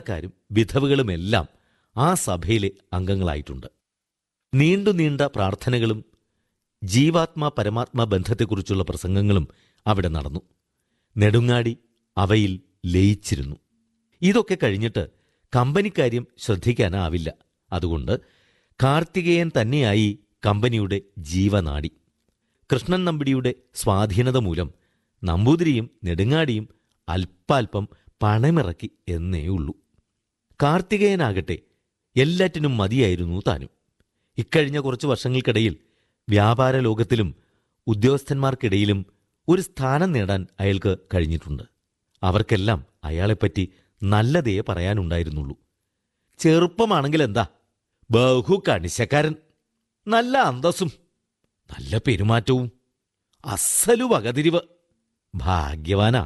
ചെറുപ്പക്കാരും വിധവകളുമെല്ലാം ആ സഭയിലെ അംഗങ്ങളായിട്ടുണ്ട് നീണ്ടു നീണ്ട പ്രാർത്ഥനകളും ജീവാത്മാ പരമാത്മാ ബന്ധത്തെക്കുറിച്ചുള്ള പ്രസംഗങ്ങളും അവിടെ നടന്നു നെടുങ്ങാടി അവയിൽ ലയിച്ചിരുന്നു ഇതൊക്കെ കഴിഞ്ഞിട്ട് കമ്പനിക്കാര്യം ശ്രദ്ധിക്കാനാവില്ല അതുകൊണ്ട് കാർത്തികേയൻ തന്നെയായി കമ്പനിയുടെ ജീവനാടി കൃഷ്ണൻ നമ്പിടിയുടെ സ്വാധീനത മൂലം നമ്പൂതിരിയും നെടുങ്ങാടിയും അല്പാൽപം പണമിറക്കി എന്നേ ഉള്ളൂ കാർത്തികേയനാകട്ടെ എല്ലാറ്റിനും മതിയായിരുന്നു താനും ഇക്കഴിഞ്ഞ കുറച്ചു വർഷങ്ങൾക്കിടയിൽ വ്യാപാര ലോകത്തിലും ഉദ്യോഗസ്ഥന്മാർക്കിടയിലും ഒരു സ്ഥാനം നേടാൻ അയാൾക്ക് കഴിഞ്ഞിട്ടുണ്ട് അവർക്കെല്ലാം അയാളെപ്പറ്റി നല്ലതേ പറയാനുണ്ടായിരുന്നുള്ളൂ ചെറുപ്പമാണെങ്കിൽ എന്താ ബഹു കണിശക്കാരൻ നല്ല അന്തസ്സും നല്ല പെരുമാറ്റവും അസലു വകതിരിവ് ഭാഗ്യവാനാ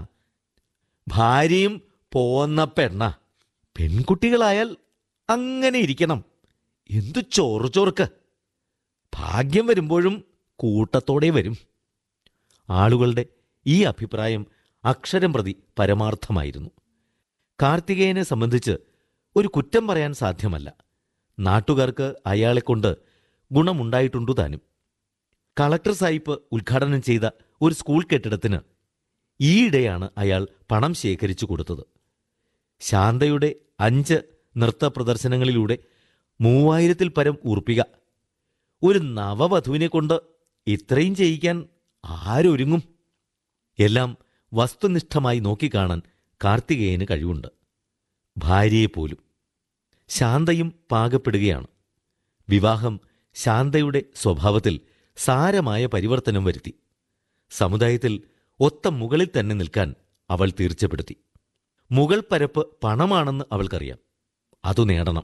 ഭാര്യയും പോന്ന പെണ്ണ പെൺകുട്ടികളായാൽ അങ്ങനെ ഇരിക്കണം എന്തു ചോറ് ചോർക്ക് ഭാഗ്യം വരുമ്പോഴും കൂട്ടത്തോടെ വരും ആളുകളുടെ ഈ അഭിപ്രായം അക്ഷരം പ്രതി പരമാർത്ഥമായിരുന്നു കാർത്തികേയനെ സംബന്ധിച്ച് ഒരു കുറ്റം പറയാൻ സാധ്യമല്ല നാട്ടുകാർക്ക് അയാളെക്കൊണ്ട് ഗുണമുണ്ടായിട്ടുണ്ടു താനും കളക്ടർ സാഹിബ് ഉദ്ഘാടനം ചെയ്ത ഒരു സ്കൂൾ കെട്ടിടത്തിന് ഈയിടെയാണ് അയാൾ പണം ശേഖരിച്ചു കൊടുത്തത് ശാന്തയുടെ അഞ്ച് നൃത്ത പ്രദർശനങ്ങളിലൂടെ മൂവായിരത്തിൽ പരം ഉറപ്പിക ഒരു നവവധുവിനെ കൊണ്ട് ഇത്രയും ചെയ്യിക്കാൻ ആരൊരുങ്ങും എല്ലാം വസ്തുനിഷ്ഠമായി നോക്കിക്കാണാൻ കാർത്തികേയന് കഴിവുണ്ട് ഭാര്യയെപ്പോലും ശാന്തയും പാകപ്പെടുകയാണ് വിവാഹം ശാന്തയുടെ സ്വഭാവത്തിൽ സാരമായ പരിവർത്തനം വരുത്തി സമുദായത്തിൽ ഒത്ത മുകളിൽ തന്നെ നിൽക്കാൻ അവൾ തീർച്ചപ്പെടുത്തി മുകൾ പരപ്പ് പണമാണെന്ന് അവൾക്കറിയാം അതു നേടണം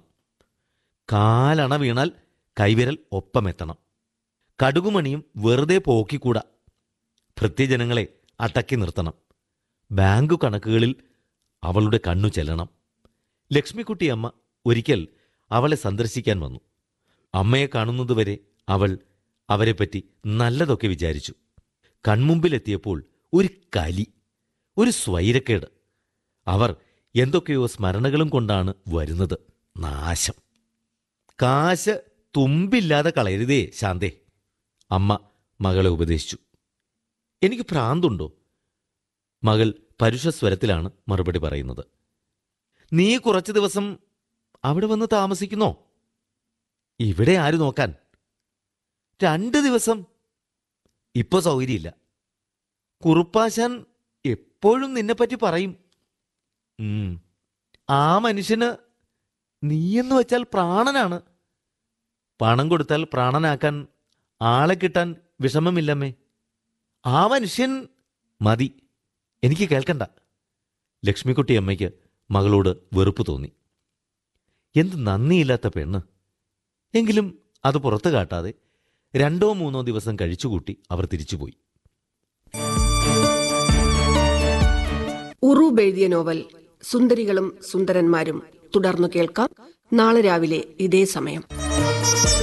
കാലണ വീണാൽ കൈവിരൽ ഒപ്പമെത്തണം കടുകുമണിയും വെറുതെ പോക്കിക്കൂടാ ഭൃത്യജനങ്ങളെ അടക്കി നിർത്തണം ബാങ്കു കണക്കുകളിൽ അവളുടെ കണ്ണു ചെല്ലണം ലക്ഷ്മിക്കുട്ടിയമ്മ ഒരിക്കൽ അവളെ സന്ദർശിക്കാൻ വന്നു അമ്മയെ കാണുന്നതുവരെ അവൾ അവരെപ്പറ്റി നല്ലതൊക്കെ വിചാരിച്ചു കൺമുമ്പിലെത്തിയപ്പോൾ ഒരു കലി ഒരു സ്വൈരക്കേട് അവർ എന്തൊക്കെയോ സ്മരണകളും കൊണ്ടാണ് വരുന്നത് നാശം കാശ് തുമ്പില്ലാതെ കളയരുതേ ശാന്തേ അമ്മ മകളെ ഉപദേശിച്ചു എനിക്ക് ഭ്രാന്തുണ്ടോ മകൾ പരുഷസ്വരത്തിലാണ് മറുപടി പറയുന്നത് നീ കുറച്ചു ദിവസം അവിടെ വന്ന് താമസിക്കുന്നോ ഇവിടെ ആര് നോക്കാൻ രണ്ട് ദിവസം ഇപ്പൊ സൗകര്യമില്ല കുറുപ്പാശാൻ എപ്പോഴും നിന്നെപ്പറ്റി പറയും ഉം. ആ മനുഷ്യന് നീയെന്ന് വെച്ചാൽ പ്രാണനാണ് പണം കൊടുത്താൽ പ്രാണനാക്കാൻ ആളെ കിട്ടാൻ വിഷമമില്ലമ്മേ ആ മനുഷ്യൻ മതി എനിക്ക് കേൾക്കണ്ട ലക്ഷ്മിക്കുട്ടി അമ്മയ്ക്ക് മകളോട് വെറുപ്പ് തോന്നി എന്ത് നന്ദിയില്ലാത്ത പെണ്ണ് എങ്കിലും അത് പുറത്തു കാട്ടാതെ രണ്ടോ മൂന്നോ ദിവസം കഴിച്ചുകൂട്ടി അവർ തിരിച്ചുപോയി ഉറൂബ് എഴുതിയ നോവൽ സുന്ദരികളും സുന്ദരന്മാരും തുടർന്നു കേൾക്കാം നാളെ രാവിലെ ഇതേ സമയം